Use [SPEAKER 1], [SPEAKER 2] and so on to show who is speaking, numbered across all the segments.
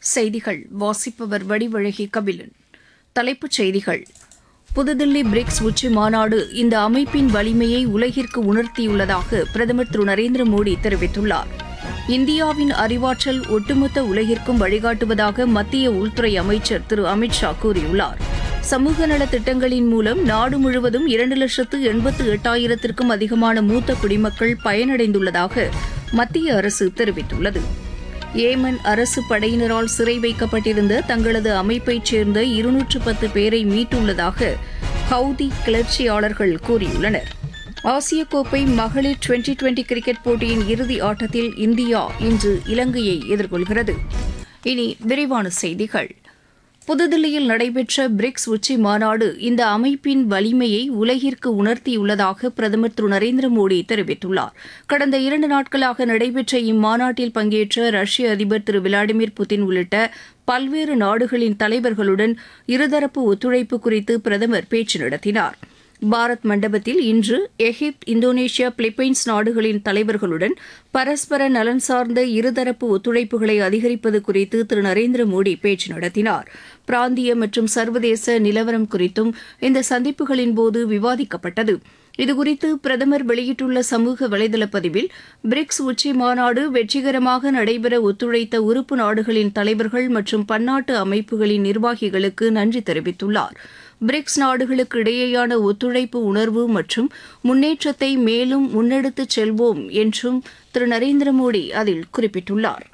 [SPEAKER 1] செய்திகள் வாசிப்பவர் வடிவழகி கபிலன் தலைப்புச் செய்திகள் புதுதில்லி பிரிக்ஸ் உச்சி மாநாடு இந்த அமைப்பின் வலிமையை உலகிற்கு உணர்த்தியுள்ளதாக பிரதமர் திரு நரேந்திர மோடி தெரிவித்துள்ளார் இந்தியாவின் அறிவாற்றல் ஒட்டுமொத்த உலகிற்கும் வழிகாட்டுவதாக மத்திய உள்துறை அமைச்சர் திரு அமித் ஷா கூறியுள்ளார் சமூக நலத் திட்டங்களின் மூலம் நாடு முழுவதும் இரண்டு லட்சத்து எண்பத்து எட்டாயிரத்திற்கும் அதிகமான மூத்த குடிமக்கள் பயனடைந்துள்ளதாக மத்திய அரசு தெரிவித்துள்ளது ஏமன் அரசு படையினரால் சிறை வைக்கப்பட்டிருந்த தங்களது அமைப்பைச் சேர்ந்த இருநூற்று பத்து பேரை மீட்டுள்ளதாக ஹவுதி கிளர்ச்சியாளர்கள் கூறியுள்ளனர் ஆசிய கோப்பை மகளிர் டுவெண்டி டுவெண்டி கிரிக்கெட் போட்டியின் இறுதி ஆட்டத்தில் இந்தியா இன்று இலங்கையை எதிர்கொள்கிறது இனி விரிவான செய்திகள் புதுதில்லியில் நடைபெற்ற பிரிக்ஸ் உச்சி மாநாடு இந்த அமைப்பின் வலிமையை உலகிற்கு உணர்த்தியுள்ளதாக பிரதமர் திரு நரேந்திர மோடி தெரிவித்துள்ளார் கடந்த இரண்டு நாட்களாக நடைபெற்ற இம்மாநாட்டில் பங்கேற்ற ரஷ்ய அதிபர் திரு விளாடிமிர் புதின் உள்ளிட்ட பல்வேறு நாடுகளின் தலைவர்களுடன் இருதரப்பு ஒத்துழைப்பு குறித்து பிரதமர் பேச்சு நடத்தினார் பாரத் மண்டபத்தில் இன்று எகிப்து இந்தோனேஷியா பிலிப்பைன்ஸ் நாடுகளின் தலைவர்களுடன் பரஸ்பர நலன் சார்ந்த இருதரப்பு ஒத்துழைப்புகளை அதிகரிப்பது குறித்து திரு நரேந்திர மோடி பேச்சு நடத்தினார் பிராந்திய மற்றும் சர்வதேச நிலவரம் குறித்தும் இந்த சந்திப்புகளின் போது விவாதிக்கப்பட்டது இதுகுறித்து பிரதமர் வெளியிட்டுள்ள சமூக வலைதள பதிவில் பிரிக்ஸ் உச்சி மாநாடு வெற்றிகரமாக நடைபெற ஒத்துழைத்த உறுப்பு நாடுகளின் தலைவர்கள் மற்றும் பன்னாட்டு அமைப்புகளின் நிர்வாகிகளுக்கு நன்றி தெரிவித்துள்ளார் பிரிக்ஸ் நாடுகளுக்கு இடையேயான ஒத்துழைப்பு உணர்வு மற்றும் முன்னேற்றத்தை மேலும் முன்னெடுத்துச் செல்வோம் என்றும் திரு நரேந்திர மோடி அதில் குறிப்பிட்டுள்ளார்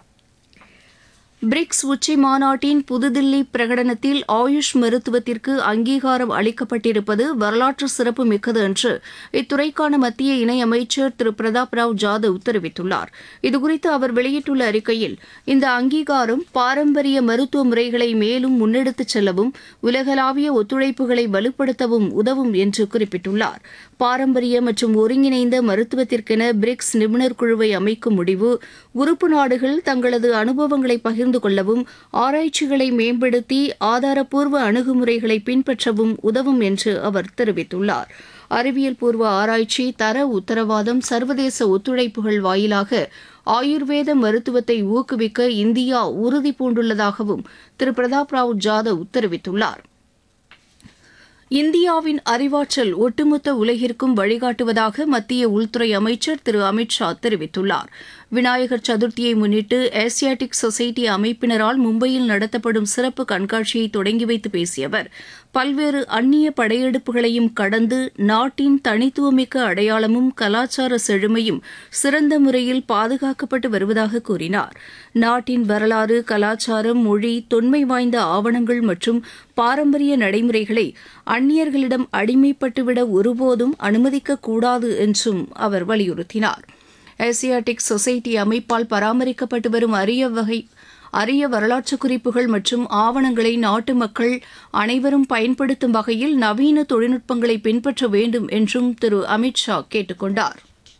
[SPEAKER 1] பிரிக்ஸ் உச்சி மாநாட்டின் புதுதில்லி பிரகடனத்தில் ஆயுஷ் மருத்துவத்திற்கு அங்கீகாரம் அளிக்கப்பட்டிருப்பது வரலாற்று சிறப்பு மிக்கது என்று இத்துறைக்கான மத்திய இணையமைச்சர் திரு பிரதாப் ராவ் ஜாதவ் தெரிவித்துள்ளார் இதுகுறித்து அவர் வெளியிட்டுள்ள அறிக்கையில் இந்த அங்கீகாரம் பாரம்பரிய மருத்துவ முறைகளை மேலும் முன்னெடுத்துச் செல்லவும் உலகளாவிய ஒத்துழைப்புகளை வலுப்படுத்தவும் உதவும் என்று குறிப்பிட்டுள்ளார் பாரம்பரிய மற்றும் ஒருங்கிணைந்த மருத்துவத்திற்கென பிரிக்ஸ் நிபுணர் குழுவை அமைக்கும் முடிவு உறுப்பு நாடுகள் தங்களது அனுபவங்களை பகிர்ந்து கொள்ளவும் ஆராய்ச்சிகளை மேம்படுத்தி ஆதாரப்பூர்வ அணுகுமுறைகளை பின்பற்றவும் உதவும் என்று அவர் தெரிவித்துள்ளார் அறிவியல் பூர்வ ஆராய்ச்சி தர உத்தரவாதம் சர்வதேச ஒத்துழைப்புகள் வாயிலாக ஆயுர்வேத மருத்துவத்தை ஊக்குவிக்க இந்தியா உறுதி பூண்டுள்ளதாகவும் திரு பிரதாப் ராவ் ஜாதவ் தெரிவித்துள்ளார் இந்தியாவின் அறிவாற்றல் ஒட்டுமொத்த உலகிற்கும் வழிகாட்டுவதாக மத்திய உள்துறை அமைச்சர் திரு அமித் ஷா தெரிவித்துள்ளார் விநாயகர் சதுர்த்தியை முன்னிட்டு ஏசியாட்டிக் சொசைட்டி அமைப்பினரால் மும்பையில் நடத்தப்படும் சிறப்பு கண்காட்சியை தொடங்கி வைத்து பேசிய அவர் பல்வேறு அந்நிய படையெடுப்புகளையும் கடந்து நாட்டின் தனித்துவமிக்க அடையாளமும் கலாச்சார செழுமையும் சிறந்த முறையில் பாதுகாக்கப்பட்டு வருவதாக கூறினார் நாட்டின் வரலாறு கலாச்சாரம் மொழி தொன்மை வாய்ந்த ஆவணங்கள் மற்றும் பாரம்பரிய நடைமுறைகளை அந்நியர்களிடம் அடிமைப்பட்டுவிட ஒருபோதும் அனுமதிக்கக்கூடாது என்றும் அவர் வலியுறுத்தினார் ஏசியாட்டிக் சொசைட்டி அமைப்பால் பராமரிக்கப்பட்டு வரும் அரிய வகை அரிய வரலாற்று குறிப்புகள் மற்றும் ஆவணங்களை நாட்டு மக்கள் அனைவரும் பயன்படுத்தும் வகையில் நவீன தொழில்நுட்பங்களை பின்பற்ற வேண்டும் என்றும் திரு அமித் ஷா கேட்டுக் கொண்டார்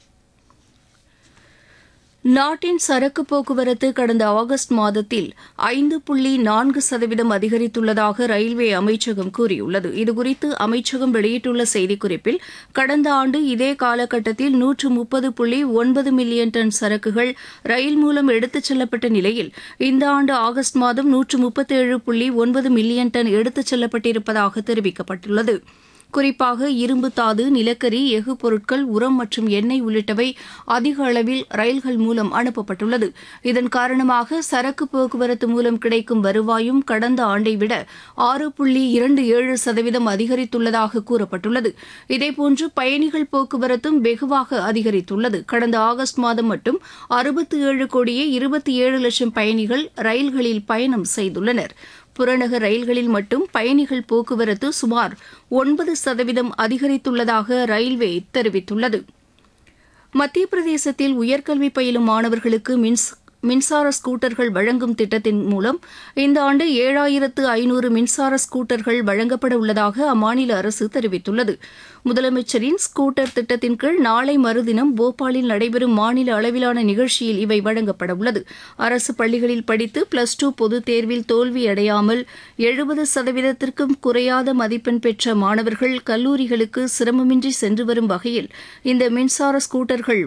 [SPEAKER 1] நாட்டின் சரக்கு போக்குவரத்து கடந்த ஆகஸ்ட் மாதத்தில் ஐந்து புள்ளி நான்கு சதவீதம் அதிகரித்துள்ளதாக ரயில்வே அமைச்சகம் கூறியுள்ளது இதுகுறித்து அமைச்சகம் வெளியிட்டுள்ள செய்திக்குறிப்பில் கடந்த ஆண்டு இதே காலகட்டத்தில் நூற்று முப்பது புள்ளி ஒன்பது மில்லியன் டன் சரக்குகள் ரயில் மூலம் எடுத்துச் செல்லப்பட்ட நிலையில் இந்த ஆண்டு ஆகஸ்ட் மாதம் நூற்று முப்பத்தேழு புள்ளி ஒன்பது மில்லியன் டன் எடுத்துச் செல்லப்பட்டிருப்பதாக தெரிவிக்கப்பட்டுள்ளது குறிப்பாக இரும்பு தாது நிலக்கரி எஃகு பொருட்கள் உரம் மற்றும் எண்ணெய் உள்ளிட்டவை அதிக அளவில் ரயில்கள் மூலம் அனுப்பப்பட்டுள்ளது இதன் காரணமாக சரக்கு போக்குவரத்து மூலம் கிடைக்கும் வருவாயும் கடந்த ஆண்டை விட ஆறு புள்ளி இரண்டு ஏழு சதவீதம் அதிகரித்துள்ளதாக கூறப்பட்டுள்ளது இதேபோன்று பயணிகள் போக்குவரத்தும் வெகுவாக அதிகரித்துள்ளது கடந்த ஆகஸ்ட் மாதம் மட்டும் அறுபத்தி ஏழு கோடியே இருபத்தி ஏழு லட்சம் பயணிகள் ரயில்களில் பயணம் செய்துள்ளனர் புறநகர் ரயில்களில் மட்டும் பயணிகள் போக்குவரத்து சுமார் ஒன்பது சதவீதம் அதிகரித்துள்ளதாக ரயில்வே தெரிவித்துள்ளது மத்திய பிரதேசத்தில் உயர்கல்வி பயிலும் மாணவர்களுக்கு மின்ஸ் மின்சார ஸ்கூட்டர்கள் வழங்கும் திட்டத்தின் மூலம் இந்த ஆண்டு ஏழாயிரத்து ஐநூறு மின்சார ஸ்கூட்டர்கள் வழங்கப்பட உள்ளதாக அம்மாநில அரசு தெரிவித்துள்ளது முதலமைச்சரின் ஸ்கூட்டர் திட்டத்தின் கீழ் நாளை மறுதினம் போபாலில் நடைபெறும் மாநில அளவிலான நிகழ்ச்சியில் இவை வழங்கப்பட உள்ளது அரசு பள்ளிகளில் படித்து பிளஸ் டூ பொதுத் தேர்வில் தோல்வியடையாமல் எழுபது சதவீதத்திற்கும் குறையாத மதிப்பெண் பெற்ற மாணவர்கள் கல்லூரிகளுக்கு சிரமமின்றி சென்று வரும் வகையில் இந்த மின்சார ஸ்கூட்டர்கள்